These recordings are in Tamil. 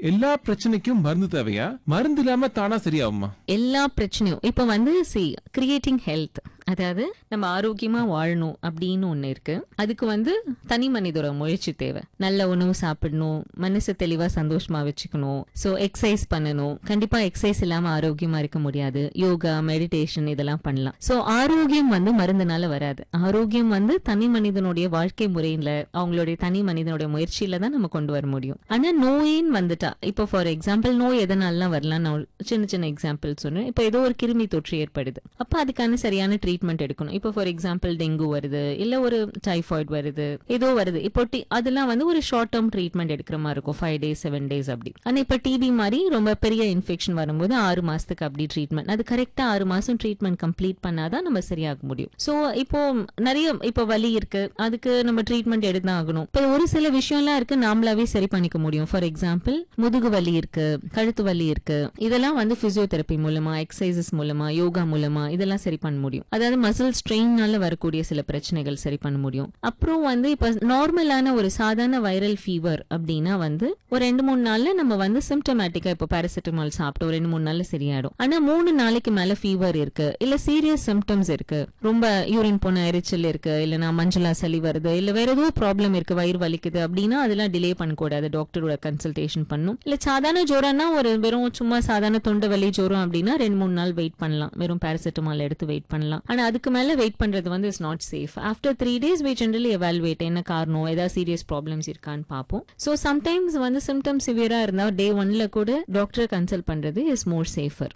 எல்லா பிரச்சனைக்கும் மருந்து தேவையா மருந்து இல்லாம தானா சரியாகுமா எல்லா பிரச்சனையும் இப்ப வந்து சி கிரியேட்டிங் ஹெல்த் அதாவது நம்ம ஆரோக்கியமா வாழணும் அப்படின்னு ஒண்ணு இருக்கு அதுக்கு வந்து தனி மனிதோட முயற்சி தேவை நல்ல உணவு சாப்பிடணும் மனசு தெளிவா சந்தோஷமா வச்சுக்கணும் சோ எக்ஸசைஸ் பண்ணணும் கண்டிப்பா எக்ஸசைஸ் இல்லாம ஆரோக்கியமா இருக்க முடியாது யோகா மெடிடேஷன் இதெல்லாம் பண்ணலாம் சோ ஆரோக்கியம் வந்து மருந்துனால வராது ஆரோக்கியம் வந்து தனி மனிதனுடைய வாழ்க்கை முறையில அவங்களுடைய தனி மனிதனுடைய முயற்சியில தான் நம்ம கொண்டு வர முடியும் ஆனா நோயின்னு வந்துட்டா இப்போ ஃபார் எக்ஸாம்பிள் நோய் எதனாலாம் வரலாம் நான் ஒரு சின்ன சின்ன எக்ஸாம்பிள் சொன்னேன் இப்போ ஏதோ ஒரு கிருமி தொற்று ஏற்படுது அப்ப அதுக்கான சரியான ட்ரீட்மெண்ட் எடுக்கணும் இப்போ ஃபார் எக்ஸாம்பிள் டெங்கு வருது இல்ல ஒரு டைஃபாய்டு வருது ஏதோ வருது இப்போ டி- அதெல்லாம் வந்து ஒரு ஷார்ட் டேர்ம் ட்ரீட்மெண்ட் எடுக்கிற மாதிரி இருக்கும் ஃபைவ் டேஸ் செவன் டேஸ் அப்படி ஆனா இப்போ டிபி மாதிரி ரொம்ப பெரிய இன்ஃபெக்ஷன் வரும்போது ஆறு மாசத்துக்கு அப்படி ட்ரீட்மெண்ட் அது கரெக்டா ஆறு மாசம் ட்ரீட்மெண்ட் கம்ப்ளீட் பண்ணாதான் நம்ம சரியாக முடியும் சோ இப்போ நிறைய இப்போ வலி இருக்கு அதுக்கு நம்ம ட்ரீட்மெண்ட் எடுத்தான் ஆகணும் இப்போ ஒரு சில விஷயம்லாம் இருக்கு நாமளாவே சரி பண்ணிக்க முடியும் ஃபார் எக்ஸாம்பிள் முதுகு வலி இருக்கு கழுத்து வலி இருக்கு இதெல்லாம் வந்து பிசியோதெரப்பி மூலமா எக்ஸசைசஸ் மூலமா யோகா மூலமா இதெல்லாம் சரி பண்ண முடியும் அதாவது மசில் ஸ்ட்ரெயின்னால வரக்கூடிய சில பிரச்சனைகள் சரி பண்ண முடியும் அப்புறம் வந்து இப்ப நார்மலான ஒரு சாதாரண வைரல் ஃபீவர் அப்படின்னா வந்து ஒரு ரெண்டு மூணு நாள்ல நம்ம வந்து சிம்டமேட்டிக்கா இப்போ பாராசிட்டமால் சாப்பிட்டு ஒரு ரெண்டு மூணு நாள்ல சரியாயிடும் ஆனா மூணு நாளைக்கு மேல ஃபீவர் இருக்கு இல்ல சீரியஸ் சிம்டம்ஸ் இருக்கு ரொம்ப யூரின் போன எரிச்சல் இருக்கு இல்லைன்னா மஞ்சளா சளி வருது இல்ல வேற ஏதோ ப்ராப்ளம் இருக்கு வயிறு வலிக்குது அப்படின்னா அதெல்லாம் டிலே பண்ணக்கூடாது டாக்டரோட கன்சல்டேஷன் பண்ணும் இல்ல சாதாரண ஜுரம்னா ஒரு வெறும் சும்மா சாதாரண தொண்டை வலி ஜுரம் அப்படின்னா ரெண்டு மூணு நாள் வெயிட் பண்ணலாம் வெறும் பாராசிட்டமால் எடுத்து வெயிட் பண்ணலாம் ஆனா அதுக்கு மேல வெயிட் பண்றது வந்து is not safe after three days we generally evaluate என்ன காரணம் ஏதாவது சீரியஸ் ப்ராப்ளம்ஸ் இருக்கான்னு பார்ப்போம் ஸோ சம்டைம்ஸ் வந்து சிம்டம்ஸ் சிவியரா இருந்தா டே ஒன்ல கூட டாக்டரை கன்சல்ட் பண்றது இஸ் மோர் சேஃபர்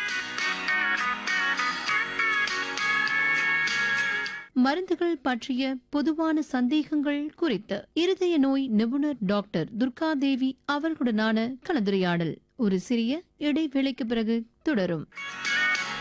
மருந்துகள் பற்றிய பொதுவான சந்தேகங்கள் குறித்து இருதய நோய் நிபுணர் டாக்டர் துர்காதேவி அவர்களுடனான கலந்துரையாடல் ஒரு சிறிய இடைவேளைக்கு பிறகு தொடரும்